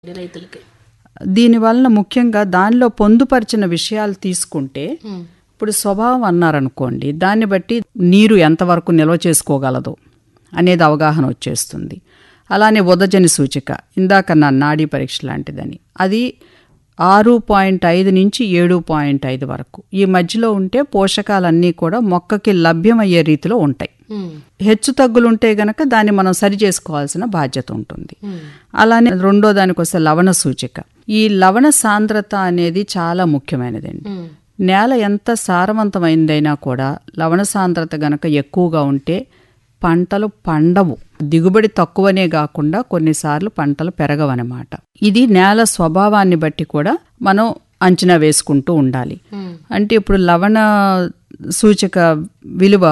రైతులకి దీని వలన ముఖ్యంగా దానిలో పొందుపరిచిన విషయాలు తీసుకుంటే ఉమ్, ఇప్పుడు స్వభావం అన్నారనుకోండి దాన్ని బట్టి నీరు ఎంతవరకు నిల్వ చేసుకోగలదు అనేది అవగాహన వచ్చేస్తుంది అలానే ఉదజని సూచిక ఇందాక నా నాడీ పరీక్ష లాంటిదని అది ఆరు పాయింట్ ఐదు నుంచి ఏడు పాయింట్ ఐదు వరకు ఈ మధ్యలో ఉంటే పోషకాలన్నీ కూడా మొక్కకి లభ్యమయ్యే రీతిలో ఉంటాయి ఉమ్, హెచ్చు తగ్గులుంటే గనక దాన్ని మనం సరి చేసుకోవాల్సిన బాధ్యత ఉంటుంది ఉమ్, అలానే రెండో దానికి వస్తే లవణ సూచిక ఈ లవణ సాంద్రత అనేది చాలా ముఖ్యమైనదండి ఉమ్, నేల ఎంత సారవంతమైందైనా కూడా లవణ సాంద్రత గనక ఎక్కువగా ఉంటే పంటలు పండవు దిగుబడి తక్కువనే కాకుండా కొన్నిసార్లు పంటలు పెరగవన్నమాట ఇది నేల స్వభావాన్ని బట్టి కూడా మనం అంచనా వేసుకుంటూ ఉండాలి ఉమ్, అంటే ఇప్పుడు లవణ సూచిక విలువ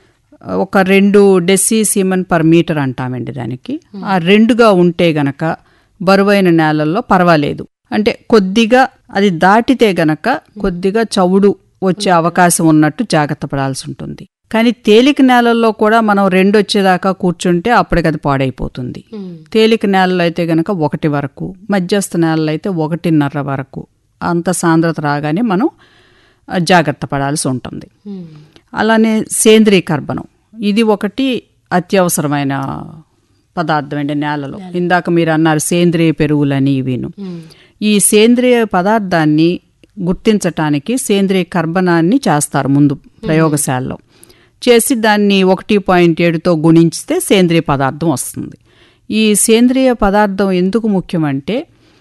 ఒక రెండు డెసి సీమన్ పర్ మీటర్ అంటామండి దానికి ఆ రెండుగా ఉంటే గనక బరువైన నేలల్లో పర్వాలేదు అంటే కొద్దిగా అది దాటితే గనక కొద్దిగా చవుడు వచ్చే అవకాశం ఉన్నట్టు జాగ్రత్త పడాల్సి ఉంటుంది కానీ తేలిక నేలల్లో కూడా మనం రెండు వచ్చేదాకా కూర్చుంటే అప్పటికి అది పాడైపోతుంది ఉమ్, తేలిక నేలలు అయితే గనక ఒకటి వరకు మధ్యస్థ నేలలు అయితే ఒకటిన్నర వరకు అంత సాంద్రత రాగానే మనం ఆ, జాగ్రత్త పడాల్సి ఉంటుంది ఉమ్, అలానే సేంద్రీయ కర్బనం ఇది ఒకటి అత్యవసరమైన పదార్థం అండి నేలలో ఇందాక మీరు అన్నారు సేంద్రియ పెరుగులని ఇవిను ఉమ్, ఈ సేంద్రియ పదార్థాన్ని గుర్తించటానికి సేంద్రియ కర్బనాన్ని చేస్తారు ముందు ప్రయోగశాలలో చేసి దాన్ని ఒకటి పాయింట్ ఏడుతో గుణించితే సేంద్రియ పదార్థం వస్తుంది ఈ సేంద్రియ పదార్థం ఎందుకు ముఖ్యమంటే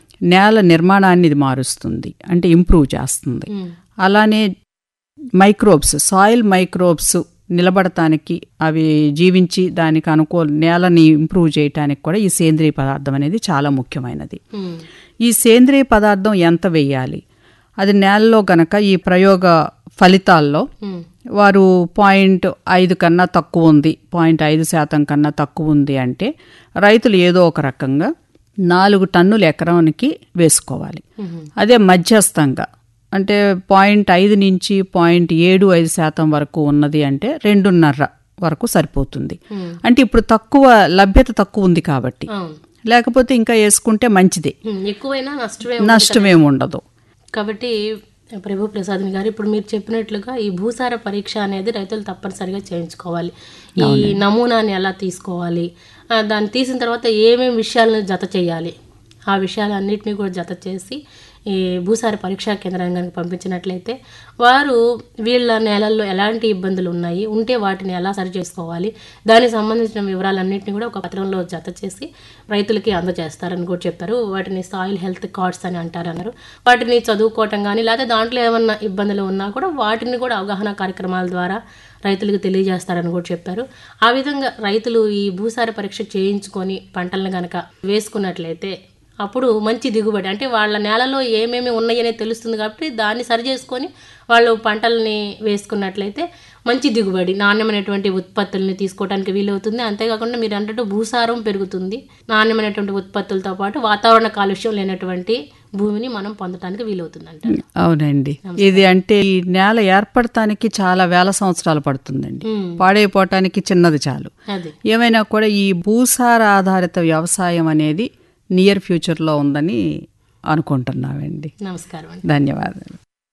నేల నిర్మాణాన్ని ఇది మారుస్తుంది అంటే ఇంప్రూవ్ చేస్తుంది ఉమ్, అలానే మైక్రోబ్స్ సాయిల్ మైక్రోబ్స్ నిలబడటానికి అవి జీవించి దానికి అనుకూల నేలని ఇంప్రూవ్ చేయటానికి కూడా ఈ సేంద్రియ పదార్థం అనేది చాలా ముఖ్యమైనది ఉమ్, ఈ సేంద్రియ పదార్థం ఎంత వేయాలి అది నేలలో గనక ఈ ప్రయోగ ఫలితాల్లో ఉమ్, వారు పాయింట్ ఐదు కన్నా తక్కువ ఉంది పాయింట్ ఐదు శాతం కన్నా తక్కువ ఉంది అంటే రైతులు ఏదో ఒక రకంగా నాలుగు టన్నుల ఎకరానికి వేసుకోవాలి ఉమ్, అదే మధ్యస్థంగా అంటే పాయింట్ ఐదు నుంచి పాయింట్ ఏడు ఐదు శాతం వరకు ఉన్నది అంటే రెండున్నర వరకు సరిపోతుంది ఉమ్, అంటే ఇప్పుడు తక్కువ లభ్యత తక్కువ ఉంది కాబట్టి అవును లేకపోతే ఇంకా వేసుకుంటే మంచిదే ఉమ్, ఎక్కువైనా నష్టమే నష్టమేమి ఉండదు కాబట్టి ప్రభు ప్రసాద్ గారు ఇప్పుడు మీరు చెప్పినట్లుగా ఈ భూసార పరీక్ష అనేది రైతులు తప్పనిసరిగా చేయించుకోవాలి ఈ నమూనాని ఎలా తీసుకోవాలి ఆ, దాన్ని తీసిన తర్వాత ఏమేమి విషయాలను జత చేయాలి ఆ విషయాలన్నింటినీ కూడా జత చేసి ఈ భూసార పరీక్షా కేంద్రానికి పంపించినట్లయితే వారు వీళ్ళ నేలల్లో ఎలాంటి ఇబ్బందులు ఉన్నాయి ఉంటే వాటిని ఎలా సరి చేసుకోవాలి దానికి సంబంధించిన వివరాలన్నింటినీ కూడా ఒక పత్రంలో జత చేసి రైతులకి అందజేస్తారని కూడా చెప్పారు వాటిని సాయిల్ హెల్త్ కార్డ్స్ అని అంటారు అన్నారు వాటిని చదువుకోవటం కానీ లేకపోతే దాంట్లో ఏమన్నా ఇబ్బందులు ఉన్నా కూడా వాటిని కూడా అవగాహన కార్యక్రమాల ద్వారా రైతులకు తెలియజేస్తారని కూడా చెప్పారు ఆ విధంగా రైతులు ఈ భూసార పరీక్ష చేయించుకొని పంటలను గనక వేసుకున్నట్లయితే అప్పుడు మంచి దిగుబడి అంటే వాళ్ళ నేలలో ఏమేమి ఉన్నాయనే తెలుస్తుంది కాబట్టి దాన్ని సరి చేసుకొని వాళ్ళు పంటల్ని వేసుకున్నట్లయితే మంచి దిగుబడి నాణ్యమైనటువంటి ఉత్పత్తుల్ని తీసుకోవడానికి వీలవుతుంది అంతేకాకుండా మీరు అన్నట్టు భూసారం పెరుగుతుంది నాణ్యమైనటువంటి ఉత్పత్తులతో పాటు వాతావరణ కాలుష్యం లేనటువంటి భూమిని మనం పొందడానికి వీలవుతుంది అంటారు అవునండి ఇది అంటే ఈ నేల ఏర్పడటానికి చాలా వేల సంవత్సరాలు పడుతుందండి ఉమ్, పాడైపోవటానికి చిన్నది చాలు అది ఏమైనా కూడా ఈ భూసార ఆధారిత వ్యవసాయం అనేది నియర్ ఫ్యూచర్లో ఉందని అనుకుంటున్నామండి నమస్కారం అండి ధన్యవాదాలు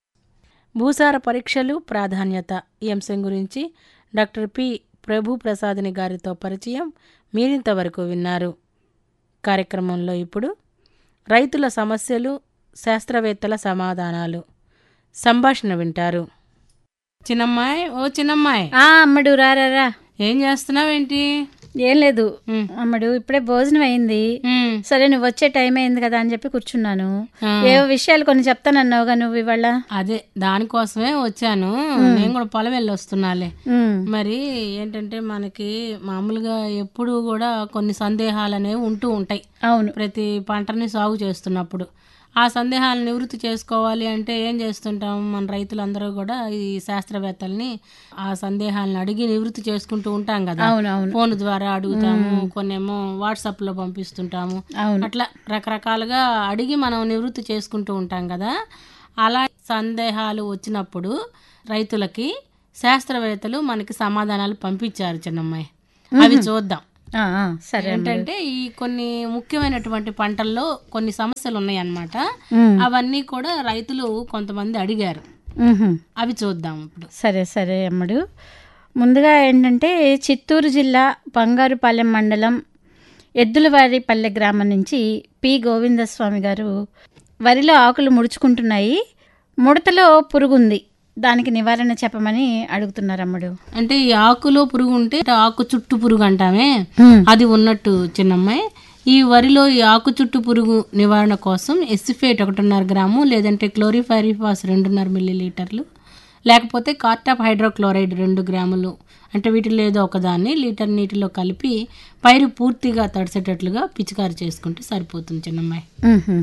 భూసార పరీక్షలు ప్రాధాన్యత ఈ అంశం గురించి డాక్టర్ పి ప్రభు ప్రసాద్ని గారితో పరిచయం మీరింతవరకు విన్నారు కార్యక్రమంలో ఇప్పుడు రైతుల సమస్యలు శాస్త్రవేత్తల సమాధానాలు సంభాషణ వింటారు చిన్నమ్మాయి ఓ చిన్నమ్మాయి ఆ అమ్మడు రారా రా ఏం చేస్తున్నావేంటి ఏం లేదు ఉమ్. అమ్మడు ఇప్పుడే భోజనం అయింది ఉమ్, సరే నువ్వు వచ్చే టైం అయింది కదా అని చెప్పి కూర్చున్నాను ఆ. ఏవో విషయాలు కొన్ని చెప్తానన్నావుగా నువ్వు ఇవాళ అదే దానికోసమే వచ్చాను నేను కూడా పొలం వెళ్ళి వస్తున్నాలే ఉమ్, మరి ఏంటంటే మనకి మామూలుగా ఎప్పుడు కూడా కొన్ని సందేహాలు అనేవి ఉంటూ ఉంటాయి అవును ప్రతి పంటని సాగు చేస్తున్నప్పుడు ఆ సందేహాలను నివృత్తి చేసుకోవాలి అంటే ఏం చేస్తుంటాం మన రైతులందరూ కూడా ఈ శాస్త్రవేత్తల్ని ఆ సందేహాలను అడిగి నివృత్తి చేసుకుంటూ ఉంటాం కదా అవును అవును ఫోన్ ద్వారా అడుగుతాము కొన్నేమో వాట్సాప్ లో పంపిస్తుంటాము అవును అట్లా రకరకాలుగా అడిగి మనం నివృత్తి చేసుకుంటూ ఉంటాం కదా అలా సందేహాలు వచ్చినప్పుడు రైతులకి శాస్త్రవేత్తలు మనకి సమాధానాలు పంపించారు చిన్నమ్మాయి అవి చూద్దాం ఆ, ఆ, సరే అమ్మడు. ఏంటంటే ఈ కొన్ని ముఖ్యమైనటువంటి పంటల్లో కొన్ని సమస్యలు ఉన్నాయన్నమాట ఉమ్, అవన్నీ కూడా రైతులు కొంతమంది అడిగారు ఉహుం. అవి చూద్దాం ఇప్పుడు సరే సరే అమ్మడు ముందుగా ఏంటంటే చిత్తూరు జిల్లా బంగారుపాలెం మండలం ఎద్దులవారిపల్లె గ్రామం నుంచి పి గోవిందస్వామి గారు వరిలో ఆకులు ముడుచుకుంటున్నాయి ముడతలో పురుగుంది దానికి నివారణ చెప్పమని అడుగుతున్నారు అమ్మడు అంటే ఈ ఆకులో పురుగు ఉంటే ఆకు చుట్టు పురుగు అంటామే ఉమ్, అది ఉన్నట్టు చిన్నమ్మాయి ఈ వరిలో ఈ ఆకు చుట్టు పురుగు నివారణ కోసం ఎస్సిఫేట్ ఒకటిన్నర గ్రాము లేదంటే క్లోరిఫైరిఫాస్ రెండున్నర మిల్లీ లీటర్లు లేకపోతే కార్టాప్ హైడ్రోక్లోరైడ్ రెండు గ్రాములు అంటే వీటిలో ఏదో ఒకదాన్ని లీటర్ నీటిలో కలిపి పైరు పూర్తిగా తడిసేటట్లుగా పిచికారి చేసుకుంటే సరిపోతుంది చిన్నమ్మాయి ఉహుం.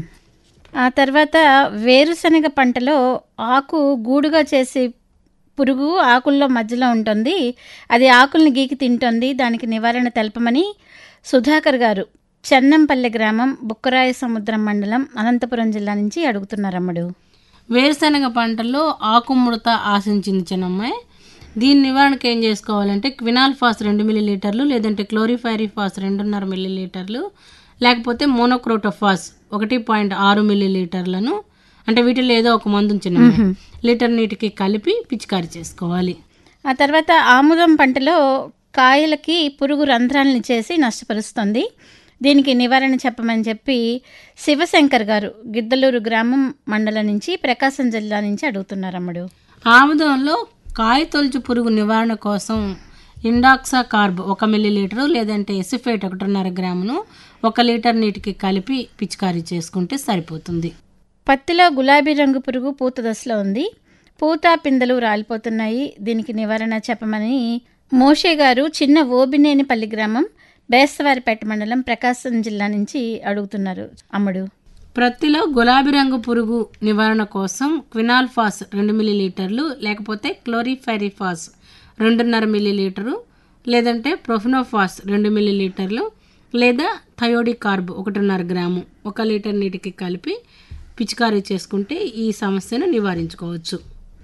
ఆ తర్వాత వేరుశనగ పంటలో ఆకు గూడుగా చేసే పురుగు ఆకుల్లో మధ్యలో ఉంటుంది అది ఆకుల్ని గీకి తింటుంది దానికి నివారణ తెలపమని సుధాకర్ గారు చెన్నంపల్లె గ్రామం బుక్కరాయ సముద్రం మండలం అనంతపురం జిల్లా నుంచి అడుగుతున్నారు అమ్మడు వేరుశనగ పంటల్లో ఆకుముడత ఆశించింది చిన్నమ్మాయి దీని నివారణకు ఏం చేసుకోవాలంటే క్వినాల్ఫాస్ రెండు మిల్లీ లీటర్లు లేదంటే క్లోరిఫైరిఫాస్ రెండున్నర మిల్లీ లీటర్లు లేకపోతే మోనోక్రోటోఫాస్ ఒకటి పాయింట్ ఆరు మిల్లీ లీటర్లను అంటే వీటిలో ఏదో ఒక మందు చిన్న లీటర్ నీటికి కలిపి పిచికారి చేసుకోవాలి ఆ తర్వాత ఆముదం పంటలో కాయలకి పురుగు రంధ్రాలని చేసి నష్టపరుస్తుంది దీనికి నివారణ చెప్పమని చెప్పి శివశంకర్ గారు గిద్దలూరు గ్రామం మండలం నుంచి ప్రకాశం జిల్లా నుంచి అడుగుతున్నారు అమ్మడు ఆముదంలో కాయ తొలుచు పురుగు నివారణ కోసం ఇండాక్సా కార్బ్ ఒక మిల్లీ లీటరు లేదంటే ఎసిఫేట్ ఒకటిన్నర గ్రామును ఒక లీటర్ నీటికి కలిపి పిచికారీ చేసుకుంటే సరిపోతుంది పత్తిలో గులాబీ రంగు పురుగు పూత దశలో ఉంది పూత పిందెలు రాలిపోతున్నాయి దీనికి నివారణ చెప్పమని మోషే గారు చిన్న ఓబినేనిపల్లి గ్రామం బేస్తవారిపేట మండలం ప్రకాశం జిల్లా నుంచి అడుగుతున్నారు అమ్మడు ప్రత్తిలో గులాబీ రంగు పురుగు నివారణ కోసం క్వినాల్ఫాస్ రెండు మిల్లీ లీటర్లు లేకపోతే క్లోరిఫైరిఫాస్ రెండున్నర మిల్లీ లీటరు లేదంటే ప్రొఫినోఫాస్ రెండు మిల్లీ లీటర్లు లేదా థయోడి కార్బ్ ఒకటిన్నర గ్రాము ఒక లీటర్ నీటికి కలిపి పిచికారీ చేసుకుంటే ఈ సమస్యను నివారించుకోవచ్చు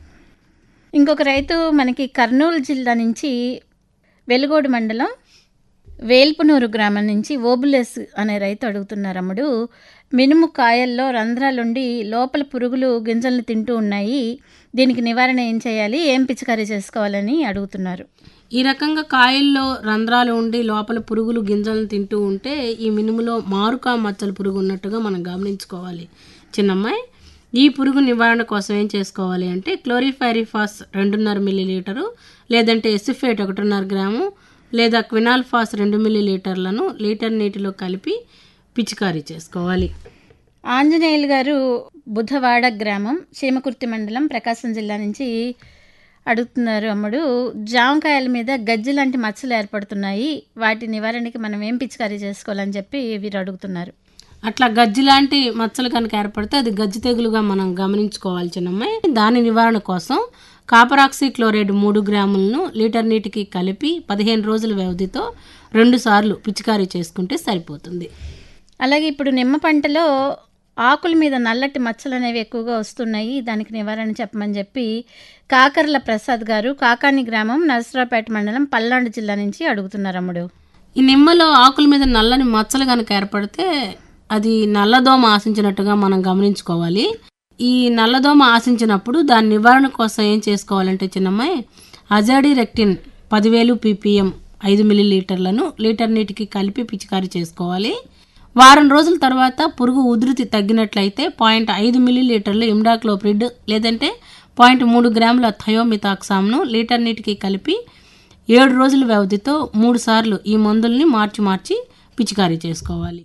ఇంకొక రైతు మనకి కర్నూలు జిల్లా నుంచి వెలుగోడు మండలం వేల్పునూరు గ్రామం నుంచి ఓబులెస్ అనే రైతు అడుగుతున్నారు అమ్ముడు మినుము కాయల్లో రంధ్రాలుండి లోపల పురుగులు గింజల్ని తింటూ ఉన్నాయి దీనికి నివారణ ఏం చేయాలి ఏం పిచికారీ చేసుకోవాలని అడుగుతున్నారు ఈ రకంగా కాయల్లో రంధ్రాలు ఉండి లోపల పురుగులు గింజలను తింటూ ఉంటే ఈ మినుములో మారుకా మచ్చల పురుగు ఉన్నట్టుగా మనం గమనించుకోవాలి చిన్నమ్మాయి ఈ పురుగు నివారణ కోసం ఏం చేసుకోవాలి అంటే క్లోరిఫైరిఫాస్ రెండున్నర మిల్లీ లీటరు లేదంటే ఎసిఫేట్ ఒకటిన్నర గ్రాము లేదా క్వినాల్ఫాస్ రెండు మిల్లీ లీటర్లను లీటర్ నీటిలో కలిపి పిచికారీ చేసుకోవాలి ఆంజనేయులు గారు బుధవాడ గ్రామం చీమకుర్తి మండలం ప్రకాశం జిల్లా నుంచి అడుగుతున్నారు అమ్ముడు జామకాయల మీద గజ్జి లాంటి మచ్చలు ఏర్పడుతున్నాయి వాటి నివారణకి మనం ఏం పిచికారీ చేసుకోవాలని చెప్పి వీరు అడుగుతున్నారు అట్లా గజ్జి లాంటి మచ్చలు కనుక ఏర్పడితే అది గజ్జి తెగులుగా మనం గమనించుకోవాలి చిన్నమ్మాయి దాని నివారణ కోసం కాపరాక్సీ క్లోరైడ్ మూడు గ్రాములను లీటర్ నీటికి కలిపి పదిహేను రోజుల వ్యవధితో రెండు సార్లు పిచికారీ చేసుకుంటే సరిపోతుంది అలాగే ఇప్పుడు నిమ్మ పంటలో ఆకుల మీద నల్లటి మచ్చలు అనేవి ఎక్కువగా వస్తున్నాయి దానికి నివారణ చెప్పమని చెప్పి కాకర్ల ప్రసాద్ గారు కాకాని గ్రామం నరసరావుపేట మండలం పల్నాడు జిల్లా నుంచి అడుగుతున్నారు అమ్ముడు ఈ నిమ్మలో ఆకుల మీద నల్లని మచ్చలు కనుక ఏర్పడితే అది నల్లదోమ ఆశించినట్టుగా మనం గమనించుకోవాలి ఈ నల్లదోమ ఆశించినప్పుడు దాని నివారణ కోసం ఏం చేసుకోవాలంటే చిన్నమ్మాయి అజాడి రెక్టిన్ పదివేలు పీపీఎం ఐదు మిల్లీ లీటర్లను లీటర్ నీటికి కలిపి పిచికారీ చేసుకోవాలి వారం రోజుల తర్వాత పురుగు ఉధృతి తగ్గినట్లయితే పాయింట్ ఐదు మిల్లీ లీటర్లు ఇమ్డాక్లోప్రిడ్ లేదంటే పాయింట్ మూడు గ్రాముల థయోమితాక్సామ్ను లీటర్ నీటికి కలిపి ఏడు రోజుల వ్యవధితో మూడు సార్లు ఈ మందుల్ని మార్చి మార్చి పిచికారీ చేసుకోవాలి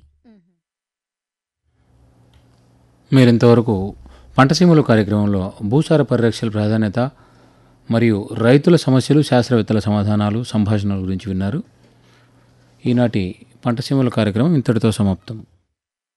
మీరింతవరకు పంటసీమలు కార్యక్రమంలో భూసార పరిరక్షణ ప్రాధాన్యత మరియు రైతుల సమస్యలు శాస్త్రవేత్తల సమాధానాలు సంభాషణల గురించి విన్నారు ఈనాటి పంటసీమల కార్యక్రమం ఇంతటితో సమాప్తం